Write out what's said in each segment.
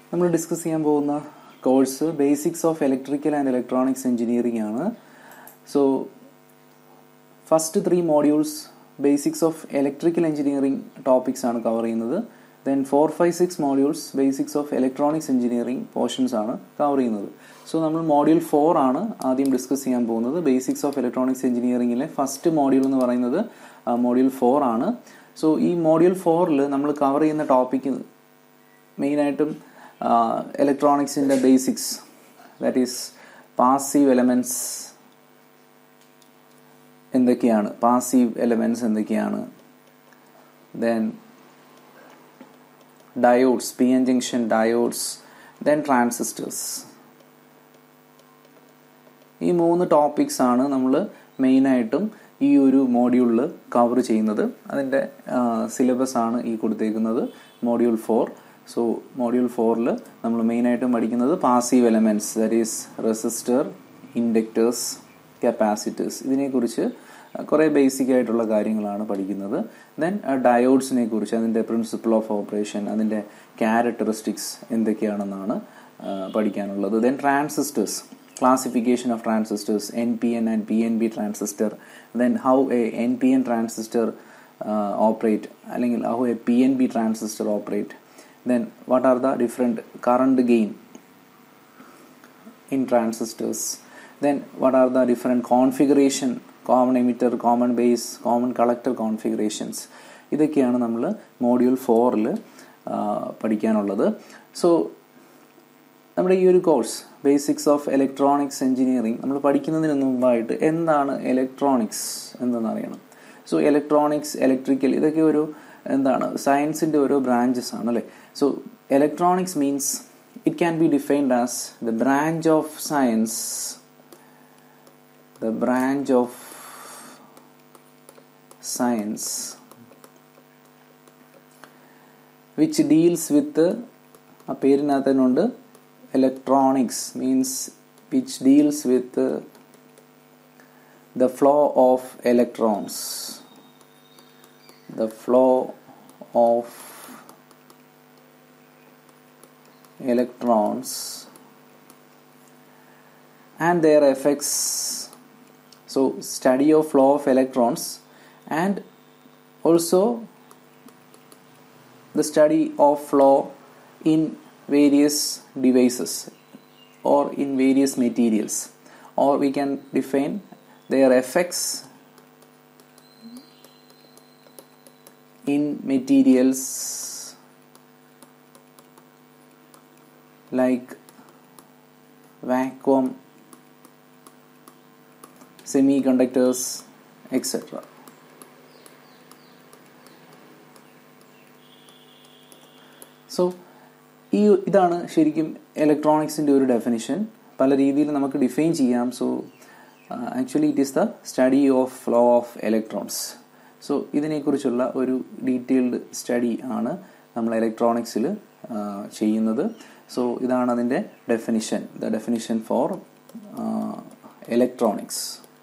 നമ്മൾ ഡിസ്കസ് ചെയ്യാൻ പോകുന്ന course basics of electrical and electronics engineering ആണ് so first three modules basics of electrical engineering topics ആണ് cover ചെയ്യുന്നത് then four five six modules basics of electronics engineering portions ആണ് cover ചെയ്യുന്നത് so നമ്മൾ module four ആണ് ആദ്യം discuss ചെയ്യാൻ പോകുന്നത് ബേസിക്സ് ഓഫ് ഇലക്ട്രോണിക്സ് എഞ്ചിനീയറിംഗിലെ ഫസ്റ്റ് മോഡ്യൂൾ എന്ന് പറയുന്നത് മോഡ്യൂൾ ഫോർ ആണ് സോ ഈ മോഡ്യൂൾ ഫോറിൽ നമ്മൾ കവർ ചെയ്യുന്ന ടോപ്പിക്ക് മെയിനായിട്ടും ഇലക്ട്രോണിക്സിൻ്റെ basics that is passive elements എന്തൊക്കെയാണ് പാസീവ് എലമെൻറ്റ്സ് എന്തൊക്കെയാണ് then diodes P N junction diodes then transistors ഈ മൂന്ന് ടോപ്പിക്സ് ആണ് നമ്മൾ മെയിനായിട്ടും ഈ ഒരു മോഡ്യൂളിൽ കവർ ചെയ്യുന്നത് അതിൻ്റെ സിലബസ് ആണ് ഈ കൊടുത്തേക്കുന്നത് മോഡ്യൂൾ ഫോർ സോ മോഡ്യൂൾ ഫോറിൽ നമ്മൾ മെയിനായിട്ടും പഠിക്കുന്നത് passive elements that is resistor inductors capacitors ഇതിനെക്കുറിച്ച് കുറേ ബേസിക് ആയിട്ടുള്ള കാര്യങ്ങളാണ് പഠിക്കുന്നത് ദെൻ ഡയോഡ്സിനെ കുറിച്ച് അതിൻ്റെ പ്രിൻസിപ്പിൾ ഓഫ് ഓപ്പറേഷൻ അതിൻ്റെ ക്യാരക്ടറിസ്റ്റിക്സ് എന്തൊക്കെയാണെന്നാണ് പഠിക്കാനുള്ളത് then transistors classification of transistors NPN and PNP transistor then how a NPN transistor uh, operate അല്ലെങ്കിൽ how a PNP transistor operate then what are the different current gain in transistors then what are the different configuration common emitter common base common collector configurations ഇതൊക്കെയാണ് നമ്മൾ module ഫോറിൽ പഠിക്കാനുള്ളത് so നമ്മുടെ ഈ ഒരു course basics of electronics engineering നമ്മൾ പഠിക്കുന്നതിന് മുമ്പായിട്ട് എന്താണ് ഇലക്ട്രോണിക്സ് എന്തെന്ന് അറിയണം സോ ഇലക്ട്രോണിക്സ് ഇലക്ട്രിക്കൽ ഇതൊക്കെ ഒരു എന്താണ് സയൻസിൻ്റെ ഓരോ ബ്രാഞ്ചസ് ആണ് അല്ലേ so electronics means it can be defined as the branch of science the branch of science which deals with ആ പേരിനകത്ത് തന്നെ ഉണ്ട് electronics means which deals with uh, the flow of electrons the flow of electrons and their effects so study of flow of electrons and also the study of flow in various devices or in various materials or we can define their effects in materials like vacuum semiconductors etc so ഈ ഇതാണ് ശരിക്കും ഇലക്ട്രോണിക്സിൻ്റെ ഒരു definition പല രീതിയിൽ നമുക്ക് define ചെയ്യാം so actually it is the study of flow of electrons so ഇതിനെക്കുറിച്ചുള്ള ഒരു ഡീറ്റെയിൽഡ് സ്റ്റഡി ആണ് നമ്മൾ ഇലക്ട്രോണിക്സിൽ ചെയ്യുന്നത് സോ ഇതാണ് അതിൻ്റെ definition the definition for electronics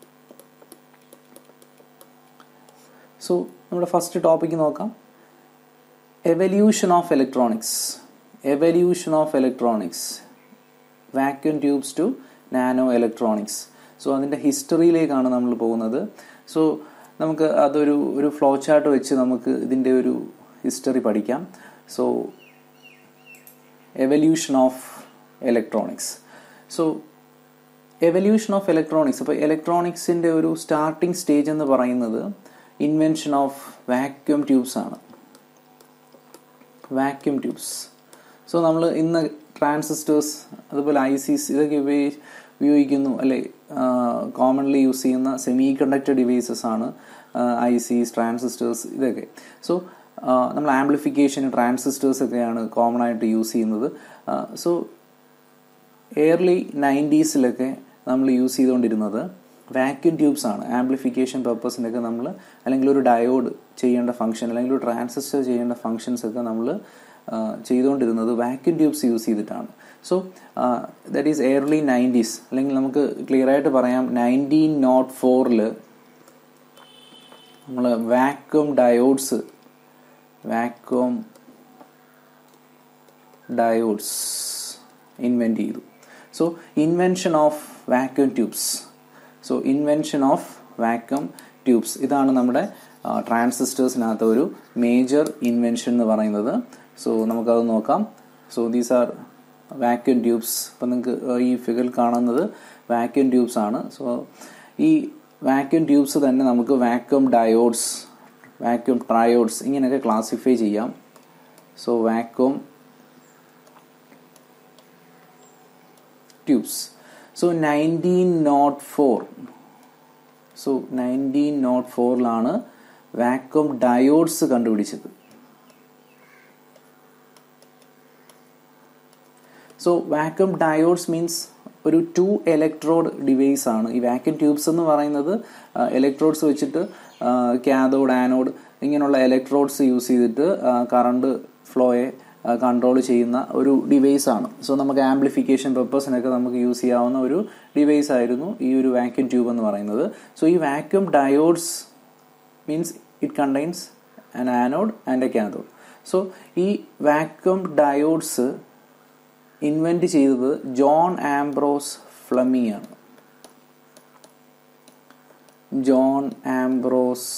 so നമ്മുടെ ഫസ്റ്റ് ടോപ്പിക്ക് നോക്കാം evolution of electronics evolution of electronics vacuum tubes to nano electronics so അതിൻ്റെ ഹിസ്റ്ററിയിലേക്കാണ് നമ്മൾ പോകുന്നത് സോ നമുക്ക് അതൊരു ഒരു ഫ്ലോ ചാർട്ട് വെച്ച് നമുക്ക് ഇതിൻ്റെ ഒരു ഹിസ്റ്ററി പഠിക്കാം so evolution of electronics so evolution of electronics അപ്പോൾ ഇലക്ട്രോണിക്സിൻ്റെ ഒരു സ്റ്റാർട്ടിംഗ് സ്റ്റേജ് എന്ന് പറയുന്നത് ഇൻവെൻഷൻ ഓഫ് വാക്യൂം ട്യൂബ്സ് ആണ് വാക്യൂം ട്യൂബ്സ് സോ നമ്മൾ ഇന്ന് ട്രാൻസിസ്റ്റേഴ്സ് അതുപോലെ ഐ സീസ് ഇതൊക്കെ ഉപയോഗി ഉപയോഗിക്കുന്നു അല്ലെ കോമൺലി യൂസ് ചെയ്യുന്ന സെമി കണ്ടക്ടർ ഡിവൈസസ് ആണ് ഐ സീസ് ട്രാൻസിസ്റ്റേഴ്സ് ഇതൊക്കെ സോ നമ്മൾ ആംപ്ലിഫിക്കേഷൻ ട്രാൻസിസ്റ്റേഴ്സ് ഒക്കെയാണ് കോമൺ ആയിട്ട് യൂസ് ചെയ്യുന്നത് സോ എയർലി നയൻറ്റീസിലൊക്കെ നമ്മൾ യൂസ് ചെയ്തുകൊണ്ടിരുന്നത് വാക്യൂം ട്യൂബ്സ് ആണ് ആംപ്ലിഫിക്കേഷൻ പർപ്പസിനൊക്കെ നമ്മൾ അല്ലെങ്കിൽ ഒരു ഡയോഡ് ചെയ്യേണ്ട ഫംഗ്ഷൻ അല്ലെങ്കിൽ ഒരു ട്രാൻസിസ്റ്റർ ചെയ്യേണ്ട ഫംഗ്ഷൻസ് ഒക്കെ നമ്മൾ ചെയ്തുകൊണ്ടിരുന്നത് വാക്യൂം ട്യൂബ്സ് യൂസ് ചെയ്തിട്ടാണ് so that is early nineties അല്ലെങ്കിൽ നമുക്ക് ക്ലിയർ ആയിട്ട് പറയാം നയൻറ്റീൻ നോട്ട് ഫോറിൽ നമ്മൾ vacuum diodes vacuum diodes invent ചെയ്തു so invention of vacuum tubes so invention of vacuum tubes ഇതാണ് നമ്മുടെ ട്രാൻസിസ്റ്റേഴ്സിനകത്ത് ഒരു മേജർ ഇൻവെൻഷൻ എന്ന് പറയുന്നത് സോ നമുക്കത് നോക്കാം so these are vacuum tubes ഇപ്പം നിങ്ങൾക്ക് ഈ ഫിഗർ കാണുന്നത് വാക്യൂം ട്യൂബ്സ് ആണ് സോ ഈ വാക്യൂം ട്യൂബ്സ് തന്നെ നമുക്ക് വാക്യൂം ഡയോഡ്സ് വാക്യൂം ട്രയോഡ്സ് ഇങ്ങനെയൊക്കെ ക്ലാസിഫൈ ചെയ്യാം so vacuum tubes so nineteen nought four so nineteen nought ഫോറിലാണ് വാക്യൂം ഡയോഡ്സ് കണ്ടുപിടിച്ചത് സോ വാക്യൂം ഡയോഡ്സ് മീൻസ് ഒരു ടു ഇലക്ട്രോഡ് ഡിവൈസ് ആണ് ഈ വാക്യൂം ട്യൂബ്സ് എന്ന് പറയുന്നത് ഇലക്ട്രോഡ്സ് വെച്ചിട്ട് കാഥോഡ് ആനോഡ് ഇങ്ങനെയുള്ള ഇലക്ട്രോഡ്സ് യൂസ് ചെയ്തിട്ട് കറണ്ട് ഫ്ലോയെ കൺട്രോൾ ചെയ്യുന്ന ഒരു ഡിവൈസ് ആണ് സോ നമുക്ക് ആംപ്ലിഫിക്കേഷൻ പർപ്പസിനൊക്കെ നമുക്ക് യൂസ് ചെയ്യാവുന്ന ഒരു ഡിവൈസ് ആയിരുന്നു ഈ ഒരു വാക്യൂം ട്യൂബ് എന്ന് പറയുന്നത് സോ ഈ vacuum diodes means it contains an anode and a cathode so ഈ വാക്യൂം ഡയോഡ്സ് ഇൻവെന്റ് ചെയ്തത് ജോൺ ആംബ്രോസ് ഫ്ലമി ആണ് John Ambrose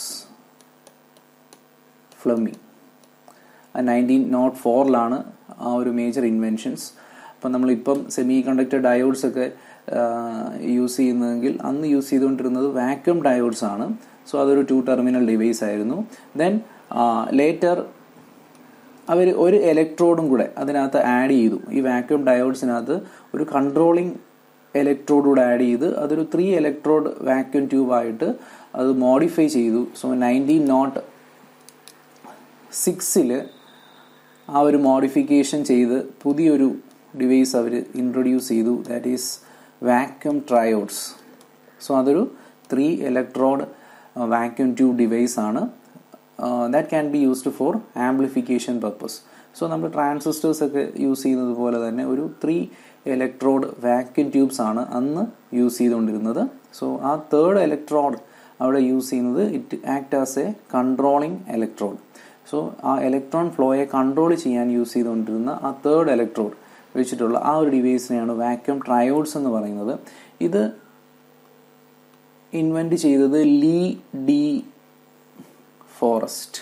Fleming nineteen nought ഫോറിലാണ് ആ ഒരു മേജർ ഇൻവെൻഷൻസ് അപ്പം നമ്മളിപ്പം സെമി കണ്ടക്ടർ ഡയോഡ്സ് ഒക്കെ യൂസ് ചെയ്യുന്നതെങ്കിൽ അന്ന് യൂസ് ചെയ്തുകൊണ്ടിരുന്നത് വാക്യൂം ഡയോഡ്സ് ആണ് സോ അതൊരു ടു ടെർമിനൽ ഡിവൈസ് ആയിരുന്നു ദെൻ ലേറ്റർ അവർ ഒരു ഇലക്ട്രോഡും കൂടെ അതിനകത്ത് ആഡ് ചെയ്തു ഈ വാക്യൂം ഡയോഡ്സിനകത്ത് ഒരു കൺട്രോളിങ് ഇലക്ട്രോഡ് കൂടെ ആഡ് ചെയ്ത് അതൊരു ത്രീ ഇലക്ട്രോഡ് വാക്യൂം ട്യൂബായിട്ട് അത് മോഡിഫൈ ചെയ്തു സോ നയൻറ്റീൻ നോട്ട് സിക്സിൽ ആ ഒരു മോഡിഫിക്കേഷൻ ചെയ്ത് പുതിയൊരു ഡിവൈസ് അവർ ഇൻട്രൊഡ്യൂസ് ചെയ്തു that is vacuum triodes so അതൊരു three electrode vacuum tube device ആണ് that can be used for amplification purpose so നമ്മൾ ട്രാൻസിസ്റ്റേഴ്സ് ഒക്കെ യൂസ് ചെയ്യുന്നത് പോലെ തന്നെ ഒരു ത്രീ ഇലക്ട്രോഡ് വാക്യൂം ട്യൂബ്സ് ആണ് അന്ന് യൂസ് ചെയ്തുകൊണ്ടിരുന്നത് സോ ആ തേർഡ് ഇലക്ട്രോഡ് അവിടെ യൂസ് ചെയ്യുന്നത് it act as a controlling electrode so ആ ഇലക്ട്രോൺ ഫ്ലോയെ കൺട്രോൾ ചെയ്യാൻ യൂസ് ചെയ്തുകൊണ്ടിരുന്ന ആ തേർഡ് ഇലക്ട്രോഡ് വെച്ചിട്ടുള്ള ആ ഒരു ഡിവൈസിനെയാണ് വാക്യൂം ട്രയോഡ്സ് എന്ന് പറയുന്നത് ഇത് ഇൻവെന്റ് ചെയ്തത് ലീ ഡി ഫോറസ്റ്റ്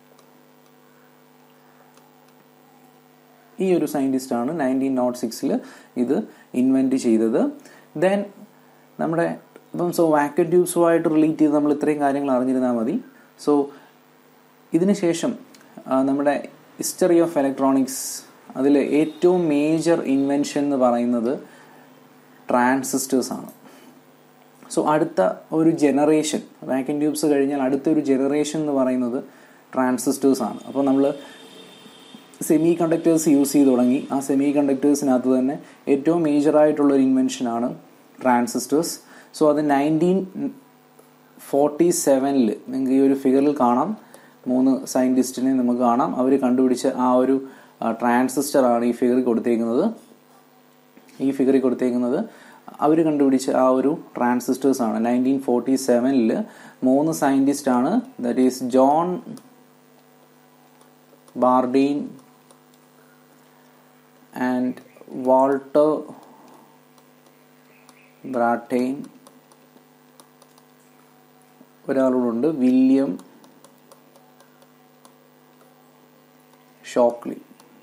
ഈ ഒരു സയൻറ്റിസ്റ്റ് ആണ് നയൻറ്റീൻ നോട്ട് സിക്സിൽ ഇത് ഇൻവെന്റ് ചെയ്തത് ദെൻ നമ്മുടെ ഇപ്പം സോ വാക്യൂം ട്യൂബ്സുമായിട്ട് റിലേറ്റ് ചെയ്ത് നമ്മൾ ഇത്രയും കാര്യങ്ങൾ അറിഞ്ഞിരുന്നാൽ മതി സോ ഇതിന് ശേഷം നമ്മുടെ ഹിസ്റ്ററി ഓഫ് ഇലക്ട്രോണിക്സ് അതിൽ ഏറ്റവും മേജർ ഇൻവെൻഷൻ എന്ന് പറയുന്നത് ട്രാൻസിസ്റ്റേഴ്സ് ആണ് സോ അടുത്ത ഒരു ജനറേഷൻ വാക്യൂം ട്യൂബ്സ് കഴിഞ്ഞാൽ അടുത്ത ഒരു ജനറേഷൻ എന്ന് പറയുന്നത് ട്രാൻസിസ്റ്റേഴ്സ് ആണ് അപ്പോൾ നമ്മൾ സെമി കണ്ടക്ടേഴ്സ് യൂസ് ചെയ്ത് തുടങ്ങി ആ സെമി കണ്ടക്ടേഴ്സിനകത്ത് തന്നെ ഏറ്റവും മേജർ ആയിട്ടുള്ള ഒരു ഇൻവെൻഷനാണ് ട്രാൻസിസ്റ്റേഴ്സ് സോ അത് നയൻറ്റീൻ ഫോർട്ടി സെവനിൽ നിങ്ങൾക്ക് ഈ ഒരു ഫിഗറിൽ കാണാം മൂന്ന് സയൻറ്റിസ്റ്റിനെ നമുക്ക് കാണാം അവർ കണ്ടുപിടിച്ച ആ ഒരു ട്രാൻസിസ്റ്റർ ആണ് ഈ ഫിഗറിൽ കൊടുത്തേക്കുന്നത് ഈ ഫിഗറിൽ കൊടുത്തേക്കുന്നത് അവർ കണ്ടുപിടിച്ച ആ ഒരു ട്രാൻസിസ്റ്റേഴ്സ് ആണ് നയൻറ്റീൻ ഫോർട്ടി സെവനിൽ മൂന്ന് സയൻറ്റിസ്റ്റ് ആണ് that is John Bardeen and Walter Brattain ഒരാളോടുണ്ട് വില്യം ഷോക്ലി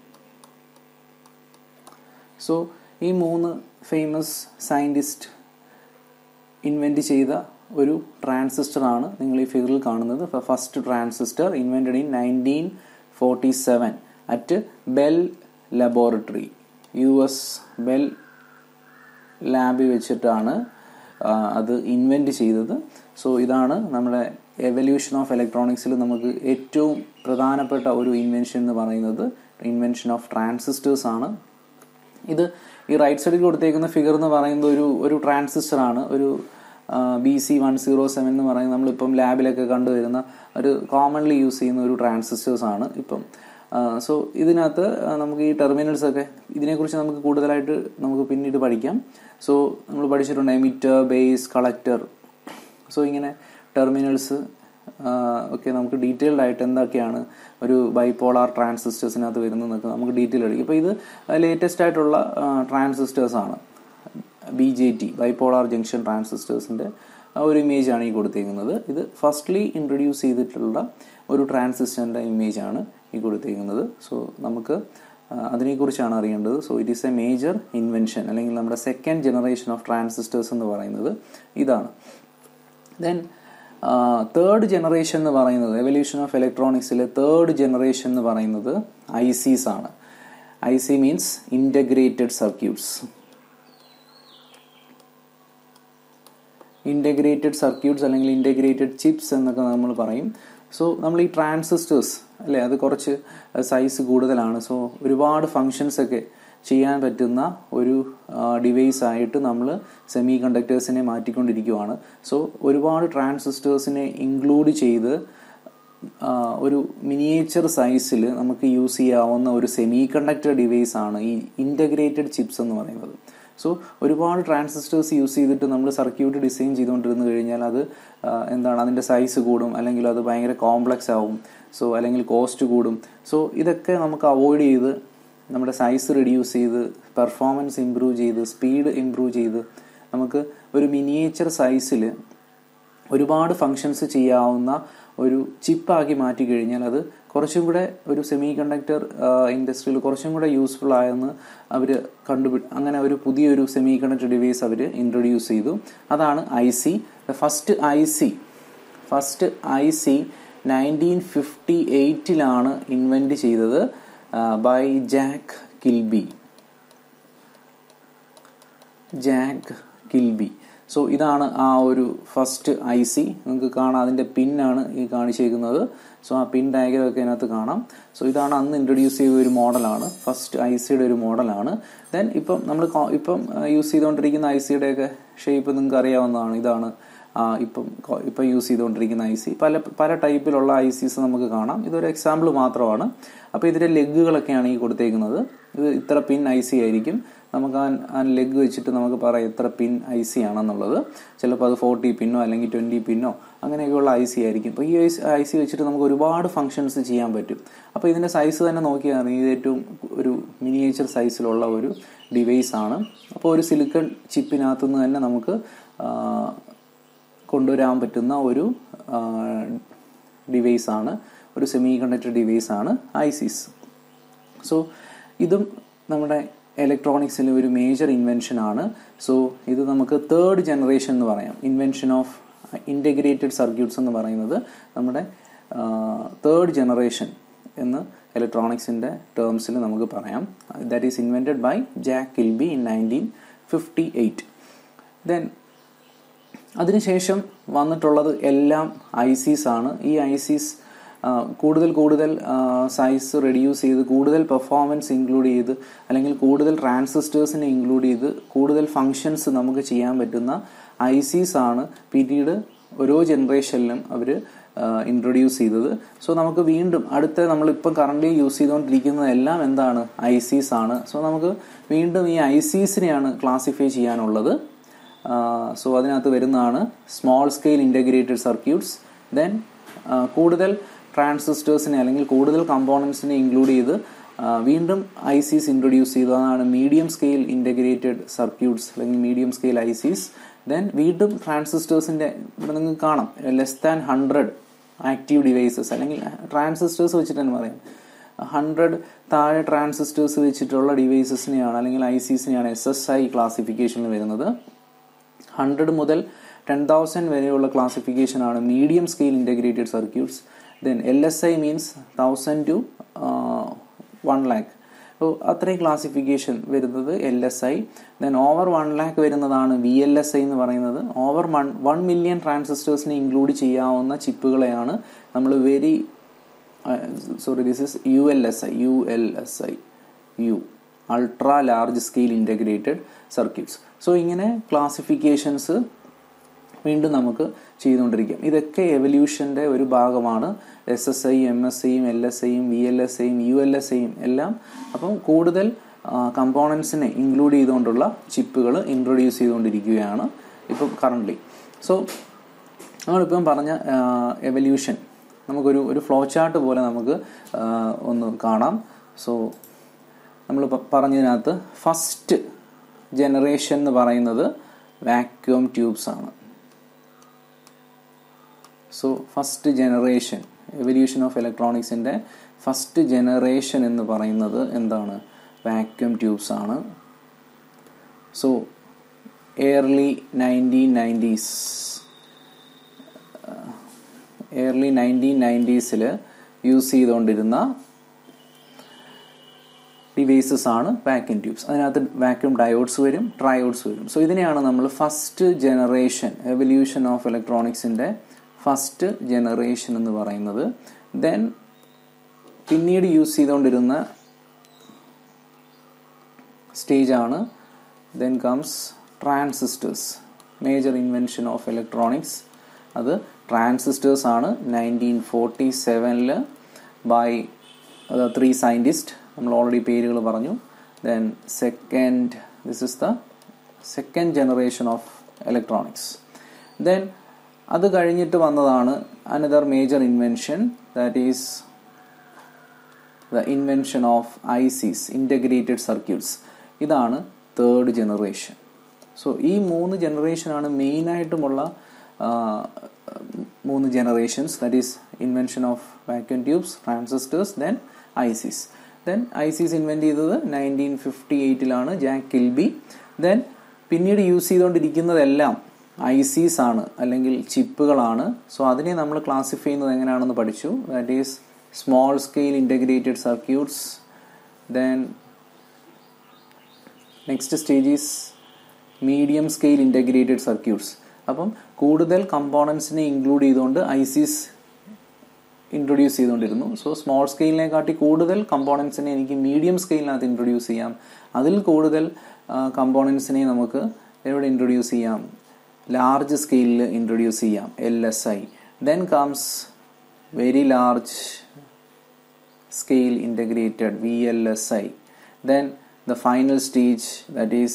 സോ ഈ മൂന്ന് ഫേമസ് സയൻറ്റിസ്റ്റ് ഇൻവെൻറ്റ് ചെയ്ത ഒരു ട്രാൻസിസ്റ്റർ ആണ് നിങ്ങൾ ഈ ഫിഗറിൽ കാണുന്നത് first transistor invented in nineteen forty seven at Bell laboratory U S Bell ലാബിൽ വെച്ചിട്ടാണ് അത് ഇൻവെൻറ്റ് ചെയ്തത് സോ ഇതാണ് നമ്മുടെ എവല്യൂഷൻ ഓഫ് ഇലക്ട്രോണിക്സിൽ നമുക്ക് ഏറ്റവും പ്രധാനപ്പെട്ട ഒരു ഇൻവെൻഷൻ എന്ന് പറയുന്നത് ഇൻവെൻഷൻ ഓഫ് ട്രാൻസിസ്റ്റേഴ്സ് ആണ് ഇത് ഈ റൈറ്റ് സൈഡിൽ കൊടുത്തേക്കുന്ന ഫിഗർ എന്ന് പറയുന്നത് ഒരു ഒരു ട്രാൻസിസ്റ്റർ ആണ് ഒരു B C one zero seven എന്ന് പറയുന്നത് നമ്മളിപ്പം ലാബിലൊക്കെ കണ്ടുവരുന്ന ഒരു കോമൺലി യൂസ് ചെയ്യുന്ന ഒരു ട്രാൻസിസ്റ്റേഴ്സ് ആണ് ഇപ്പം സോ ഇതിനകത്ത് നമുക്ക് ഈ ടെർമിനൽസ് ഒക്കെ ഇതിനെക്കുറിച്ച് നമുക്ക് കൂടുതലായിട്ട് നമുക്ക് പിന്നീട് പഠിക്കാം സോ നമ്മൾ പഠിച്ചിട്ടുണ്ട് എമിറ്റർ ബേസ് കളക്ടർ സോ ഇങ്ങനെ ടെർമിനൽസ് ഒക്കെ നമുക്ക് ഡീറ്റെയിൽഡ് ആയിട്ട് എന്തൊക്കെയാണ് ഒരു ബൈപോളാർ ട്രാൻസിസ്റ്റേഴ്സിനകത്ത് വരുന്നതെന്നൊക്കെ നമുക്ക് ഡീറ്റെയിൽ അടിക്കും അപ്പോൾ ഇത് ലേറ്റസ്റ്റ് ആയിട്ടുള്ള ട്രാൻസിസ്റ്റേഴ്സ് ആണ് B J T bipolar junction ട്രാൻസിസ്റ്റേഴ്സിൻ്റെ ഒരു ഇമേജ് ആണ് ഈ കൊടുത്തേക്കുന്നത് ഇത് ഫസ്റ്റ്ലി ഇൻട്രൊഡ്യൂസ് ചെയ്തിട്ടുള്ള ഒരു ട്രാൻസിസ്റ്ററിൻ്റെ ഇമേജ് ആണ് ഈ കൊടുത്തേക്കുന്നത് സോ നമുക്ക് അതിനെക്കുറിച്ചാണ് അറിയേണ്ടത് so it is a major invention അല്ലെങ്കിൽ നമ്മുടെ സെക്കൻഡ് ജനറേഷൻ ഓഫ് ട്രാൻസിസ്റ്റേഴ്സ് എന്ന് പറയുന്നത് ഇതാണ് ദെൻ തേർഡ് ജനറേഷൻ എന്ന് പറയുന്നത് എവല്യൂഷൻ ഓഫ് ഇലക്ട്രോണിക്സിലെ തേർഡ് ജനറേഷൻ എന്ന് പറയുന്നത് ഐ സീസ് ആണ് I C means integrated circuits integrated circuits അല്ലെങ്കിൽ ഇൻ്റഗ്രേറ്റഡ് ചിപ്സ് എന്നൊക്കെ നമ്മൾ പറയും സോ നമ്മൾ ഈ ട്രാൻസിസ്റ്റേഴ്സ് അല്ലേ അത് കുറച്ച് സൈസ് കൂടുതലാണ് സോ ഒരുപാട് ഫങ്ഷൻസ് ഒക്കെ ചെയ്യാൻ പറ്റുന്ന ഒരു ഡിവൈസ് ആയിട്ട് നമ്മൾ സെമി കണ്ടക്ടേഴ്സിനെ മാറ്റിക്കൊണ്ടിരിക്കുകയാണ് സോ ഒരുപാട് ട്രാൻസിസ്റ്റേഴ്സിനെ ഇൻക്ലൂഡ് ചെയ്ത് ഒരു മിനിയേച്ചർ സൈസിൽ നമുക്ക് യൂസ് ചെയ്യാവുന്ന ഒരു സെമി കണ്ടക്ടർ ഡിവൈസ് ആണ് ഈ ഇൻ്റഗ്രേറ്റഡ് ചിപ്സ് എന്ന് പറയുന്നത് സോ ഒരുപാട് ട്രാൻസിസ്റ്റേഴ്സ് യൂസ് ചെയ്തിട്ട് നമ്മൾ സർക്യൂട്ട് ഡിസൈൻ ചെയ്തുകൊണ്ടിരുന്നു കഴിഞ്ഞാൽ അത് എന്താണ് അതിൻ്റെ സൈസ് കൂടും അല്ലെങ്കിൽ അത് ഭയങ്കര കോംപ്ലക്സ് ആവും സോ അല്ലെങ്കിൽ കോസ്റ്റ് കൂടും സോ ഇതൊക്കെ നമുക്ക് അവോയ്ഡ് ചെയ്ത് നമ്മുടെ സൈസ് റിഡ്യൂസ് ചെയ്ത് പെർഫോമൻസ് ഇമ്പ്രൂവ് ചെയ്ത് സ്പീഡ് ഇമ്പ്രൂവ് ചെയ്ത് നമുക്ക് ഒരു മിനിയേച്ചർ സൈസിൽ ഒരുപാട് ഫങ്ഷൻസ് ചെയ്യാവുന്ന ഒരു ചിപ്പാക്കി മാറ്റി കഴിഞ്ഞാൽ അത് കുറച്ചും കൂടെ ഒരു സെമി കണ്ടക്ടർ ഇൻഡസ്ട്രിയിൽ കുറച്ചും കൂടെ യൂസ്ഫുൾ ആയെന്ന് അവർ കണ്ടുപി അങ്ങനെ ഒരു പുതിയൊരു സെമി കണ്ടക്ടർ ഡിവൈസ് അവർ ഇൻട്രൊഡ്യൂസ് ചെയ്തു അതാണ് I C first I C first I C nineteen fifty എയ്റ്റിലാണ് ഇൻവെൻറ്റ് ചെയ്തത് by Jack Kilby Jack Kilby so ഇതാണ് ആ ഒരു ഫസ്റ്റ് ഐ സി നിങ്ങൾക്ക് കാണാം അതിൻ്റെ പിന്നാണ് ഈ കാണിച്ചേക്കുന്നത് സോ ആ പിൻ ഡയഗ്രം ഒക്കെ അതിനകത്ത് കാണാം സോ ഇതാണ് അന്ന് ഇൻട്രൊഡ്യൂസ് ചെയ്ത ഒരു മോഡലാണ് ഫസ്റ്റ് ഐ സിയുടെ ഒരു മോഡലാണ് ദെൻ ഇപ്പം നമ്മൾ ഇപ്പം യൂസ് ചെയ്തുകൊണ്ടിരിക്കുന്ന ഐ സിയുടെ ഒക്കെ ഷേപ്പ് നിങ്ങൾക്ക് അറിയാവുന്നതാണ് ഇതാണ് ഇപ്പം ഇപ്പം യൂസ് ചെയ്തുകൊണ്ടിരിക്കുന്ന ഐ സി പല പല ടൈപ്പിലുള്ള ഐ സീസ് നമുക്ക് കാണാം ഇതൊരു എക്സാമ്പിൾ മാത്രമാണ് അപ്പോൾ ഇതിൻ്റെ ലെഗുകളൊക്കെയാണ് ഈ കൊടുത്തേക്കുന്നത് ഇത് ഇത്ര പിൻ ഐ സി ആയിരിക്കും നമുക്ക് ആ ലെഗ് വെച്ചിട്ട് നമുക്ക് പറയാം എത്ര പിൻ ഐ സി ആണെന്നുള്ളത് ചിലപ്പോൾ അത് ഫോർട്ടി പിന്നോ അല്ലെങ്കിൽ ട്വൻറ്റി പിന്നോ അങ്ങനെയൊക്കെയുള്ള ഐ സി ആയിരിക്കും അപ്പോൾ ഈ ഐ സി വെച്ചിട്ട് നമുക്ക് ഒരുപാട് ഫങ്ഷൻസ് ചെയ്യാൻ പറ്റും അപ്പോൾ ഇതിൻ്റെ സൈസ് തന്നെ നോക്കിയാൽ ഇത് ഏറ്റവും ഒരു മിനിയേച്ചർ സൈസിലുള്ള ഒരു ഡിവൈസ് ആണ് അപ്പോൾ ഒരു സിലിക്കൺ ചിപ്പിനകത്തു നിന്ന് തന്നെ നമുക്ക് കൊണ്ടുവരാൻ പറ്റുന്ന ഒരു ഡിവൈസ് ആണ് ഒരു സെമി കണ്ടക്ടർ ഡിവൈസ് ആണ് ഐസിസ് സോ ഇതും നമ്മുടെ ഇലക്ട്രോണിക്സിലെ ഒരു മേജർ ഇൻവെൻഷൻ ആണ് സോ ഇത് നമുക്ക് തേർഡ് ജനറേഷൻ എന്ന് പറയാം ഇൻവെൻഷൻ ഓഫ് ഇൻറ്റഗ്രേറ്റഡ് സർക്യൂട്ട്സ് എന്ന് പറയുന്നത് നമ്മുടെ തേർഡ് ജനറേഷൻ എന്ന് ഇലക്ട്രോണിക്സിൻ്റെ ടേംസിൽ നമുക്ക് പറയാം that is invented by Jack Kilby in nineteen fifty eight then അതിനുശേഷം വന്നിട്ടുള്ളത് എല്ലാം ഐസീസ് ആണ് ഈ ഐസീസ് കൂടുതൽ കൂടുതൽ സൈസ് റെഡ്യൂസ് ചെയ്ത് കൂടുതൽ പെർഫോമൻസ് ഇൻക്ലൂഡ് ചെയ്ത് അല്ലെങ്കിൽ കൂടുതൽ ട്രാൻസിസ്റ്റേഴ്സിനെ ഇൻക്ലൂഡ് ചെയ്ത് കൂടുതൽ ഫങ്ഷൻസ് നമുക്ക് ചെയ്യാൻ പറ്റുന്ന ഐസീസ് ആണ് പിന്നീട് ഓരോ ജനറേഷനിലും അവർ ഇൻട്രൊഡ്യൂസ് ചെയ്തത് സോ നമുക്ക് വീണ്ടും അടുത്ത നമ്മളിപ്പം കറണ്ട്ലി യൂസ് ചെയ്തുകൊണ്ടിരിക്കുന്നതെല്ലാം എന്താണ് ഐസീസ് ആണ് സോ നമുക്ക് വീണ്ടും ഈ ഐസീസിനെയാണ് ക്ലാസിഫൈ ചെയ്യാനുള്ളത് സോ അതിനകത്ത് വരുന്നതാണ് small scale integrated circuits then കൂടുതൽ ട്രാൻസിസ്റ്റേഴ്സിനെ അല്ലെങ്കിൽ കൂടുതൽ കമ്പോണൻസിനെ ഇൻക്ലൂഡ് ചെയ്ത് വീണ്ടും ഐ സീസ് ഇൻട്രൊഡ്യൂസ് ചെയ്തു അതാണ് മീഡിയം സ്കെയിൽ ഇൻ്റഗ്രേറ്റഡ് സർക്യൂട്ട്സ് അല്ലെങ്കിൽ medium scale I Cs then വീണ്ടും ട്രാൻസിസ്റ്റേഴ്സിൻ്റെ ഇവിടെ നിങ്ങൾക്ക് കാണാം less than hundred active devices അല്ലെങ്കിൽ ട്രാൻസിസ്റ്റേഴ്സ് വെച്ചിട്ട് തന്നെ പറയാം ഹൺഡ്രഡ് താഴെ ട്രാൻസിസ്റ്റേഴ്സ് വെച്ചിട്ടുള്ള ഡിവൈസസിനെയാണ് അല്ലെങ്കിൽ ഐ സീസിനെയാണ് എസ് എസ് ഐ ക്ലാസിഫിക്കേഷനിൽ വരുന്നത് ഹൺഡ്രഡ് മുതൽ ടെൻ തൗസൻഡ് വരെയുള്ള ക്ലാസിഫിക്കേഷൻ ആണ് medium scale integrated circuits then L S I means thousand to one lakh അപ്പോൾ അത്രയും ക്ലാസിഫിക്കേഷൻ വരുന്നത് L S I then over one lakh വരുന്നതാണ് വി എൽ എസ് ഐ എന്ന് പറയുന്നത് ഓവർ വൺ വൺ മില്യൺ ട്രാൻസിസ്റ്റേഴ്സിനെ ഇൻക്ലൂഡ് ചെയ്യാവുന്ന ചിപ്പുകളെയാണ് നമ്മൾ very sorry this is U L S I U L S I U ultra large scale integrated circuits so ഇങ്ങനെ classifications വീണ്ടും നമുക്ക് ചെയ്തുകൊണ്ടിരിക്കാം ഇതൊക്കെ എവല്യൂഷൻ്റെ ഒരു ഭാഗമാണ് S S I M S ഐയും എൽ എസ് ഐയും വി എൽ എസ് ഐയും യു എൽ എസ് ഐയും എല്ലാം അപ്പം കൂടുതൽ കമ്പോണൻസിനെ ഇൻക്ലൂഡ് ചെയ്തുകൊണ്ടുള്ള ചിപ്പുകൾ ഇൻട്രൊഡ്യൂസ് ചെയ്തുകൊണ്ടിരിക്കുകയാണ് ഇപ്പം കറണ്ട്ലി സോ നമ്മളിപ്പം പറഞ്ഞ എവല്യൂഷൻ നമുക്കൊരു ഒരു ഫ്ലോ ചാർട്ട് പോലെ നമുക്ക് ആ, ഒന്ന് കാണാം സോ നമ്മൾ പറഞ്ഞതിനകത്ത് ഫസ്റ്റ് ജനറേഷൻ എന്ന് പറയുന്നത് വാക്യൂം ട്യൂബ്സ് ആണ് so first generation evolution of ഇലക്ട്രോണിക്സിൻ്റെ ഫസ്റ്റ് ജനറേഷൻ എന്ന് പറയുന്നത് എന്താണ് വാക്യൂം ട്യൂബ്സ് ആണ് so early nineteen nineties early nineteen നയൻറ്റീസിൽ യൂസ് ചെയ്തുകൊണ്ടിരുന്ന ഡിവൈസസ് ആണ് വാക്യൂം ട്യൂബ്സ് അതിനകത്ത് വാക്യൂം ഡയോഡ്സ് വരും ട്രയോഡ്സ് വരും സോ ഇതിനെയാണ് നമ്മൾ ഫസ്റ്റ് ജനറേഷൻ എവല്യൂഷൻ ഓഫ് ഇലക്ട്രോണിക്സിൻ്റെ ഫസ്റ്റ് ജനറേഷൻ എന്ന് പറയുന്നത് ദെൻ പിന്നീട് യൂസ് ചെയ്തുകൊണ്ടിരുന്ന സ്റ്റേജ് ആണ് then comes transistors major invention of electronics അത് ട്രാൻസിസ്റ്റേഴ്സ് ആണ് നയൻറ്റീൻ ഫോർട്ടി സെവനിൽ ബൈ ത്രീ സയൻറ്റിസ്റ്റ് നമ്മൾ ഓൾറെഡി പേരുകൾ പറഞ്ഞു then second this is the second generation of electronics then അത് കഴിഞ്ഞിട്ട് വന്നതാണ് another major invention that is the invention of I Cs integrated circuits ഇതാണ് തേർഡ് ജനറേഷൻ സോ ഈ മൂന്ന് ജനറേഷനാണ് മെയിനായിട്ടുമുള്ള മൂന്ന് generations that is invention of vacuum tubes transistors then I Cs then I Cs invent ചെയ്തത് നയൻറ്റീൻ ഫിഫ്റ്റി എയ്റ്റിലാണ് Jack Kilby then പിന്നീട് use ചെയ്തുകൊണ്ടിരിക്കുന്നതെല്ലാം ഐ സീസ് ആണ് അല്ലെങ്കിൽ ചിപ്പുകളാണ് സോ അതിനെ നമ്മൾ ക്ലാസിഫൈ ചെയ്യുന്നത് എങ്ങനെയാണെന്ന് പഠിച്ചു that is small scale integrated circuits then next stage is medium scale integrated circuits അപ്പം കൂടുതൽ കമ്പോണൻസിനെ ഇൻക്ലൂഡ് ചെയ്തുകൊണ്ട് ഐ സീസ് ഇൻട്രൊഡ്യൂസ് ചെയ്തുകൊണ്ടിരുന്നു സോ സ്മോൾ സ്കെയിലിനെക്കാട്ടി കൂടുതൽ കമ്പോണൻസിനെ എനിക്ക് മീഡിയം സ്കെയിലിനകത്ത് ഇൻട്രൊഡ്യൂസ് ചെയ്യാം അതിൽ കൂടുതൽ കമ്പോണൻസിനെ നമുക്ക് എവിടെ ഇൻട്രൊഡ്യൂസ് ചെയ്യാം ലാർജ് സ്കെയിലിൽ ഇൻട്രൊഡ്യൂസ് ചെയ്യാം L S I then comes very large scale integrated VLSI. Then the final stage that is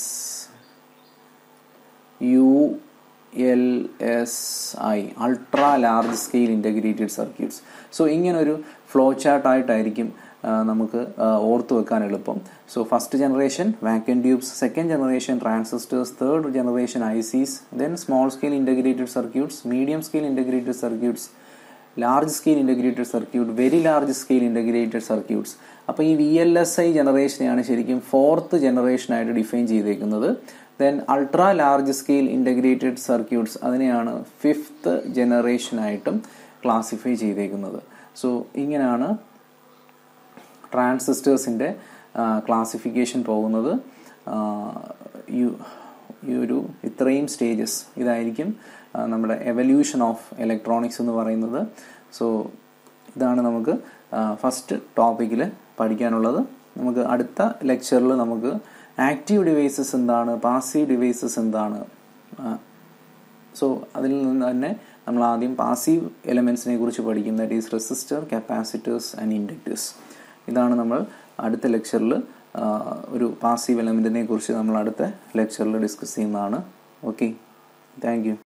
ULSI ultra large scale integrated circuits. So ഇങ്ങനൊരു ഫ്ലോ ചാർട്ട് ആയിട്ടായിരിക്കും ആ, നമുക്ക് ആ, ഓർത്ത് വെക്കാൻ എളുപ്പം so first generation vacuum tubes second generation transistors third generation I Cs then small scale integrated circuits medium scale integrated circuits large scale integrated circuit very large scale integrated circuits അപ്പോൾ ഈ V L S I ജനറേഷനെയാണ് ശരിക്കും fourth ജനറേഷനായിട്ട് define ചെയ്തേക്കുന്നത് then ultra large scale integrated circuits അതിനെയാണ് fifth ജനറേഷനായിട്ടും classify ചെയ്തേക്കുന്നത് so ഇങ്ങനെയാണ് ട്രാൻസിസ്റ്റേഴ്സിൻ്റെ ക്ലാസിഫിക്കേഷൻ പോകുന്നത് ആ, ഈ ഈ ഒരു ഇത്രയും സ്റ്റേജസ് ഇതായിരിക്കും ആ, നമ്മുടെ എവല്യൂഷൻ ഓഫ് ഇലക്ട്രോണിക്സ് എന്ന് പറയുന്നത് സോ ഇതാണ് നമുക്ക് ഫസ്റ്റ് ടോപ്പിക്കിൽ പഠിക്കാനുള്ളത് നമുക്ക് അടുത്ത ലെക്ചറിൽ നമുക്ക് ആക്റ്റീവ് ഡിവൈസസ് എന്താണ് പാസീവ് ഡിവൈസസ് എന്താണ് സോ അതിൽ നിന്ന് തന്നെ നമ്മൾ ആദ്യം പാസീവ് എലമെൻസിനെ കുറിച്ച് പഠിക്കും that is resistor capacitors and inductors ഇതാണ് നമ്മൾ അടുത്ത ലെക്ചറിൽ ഒരു പാസീവ് എലമെൻറ്റിനെ കുറിച്ച് നമ്മൾ അടുത്ത ലെക്ചറിൽ ഡിസ്കസ് ചെയ്യുന്നതാണ് ഓക്കെ താങ്ക് യു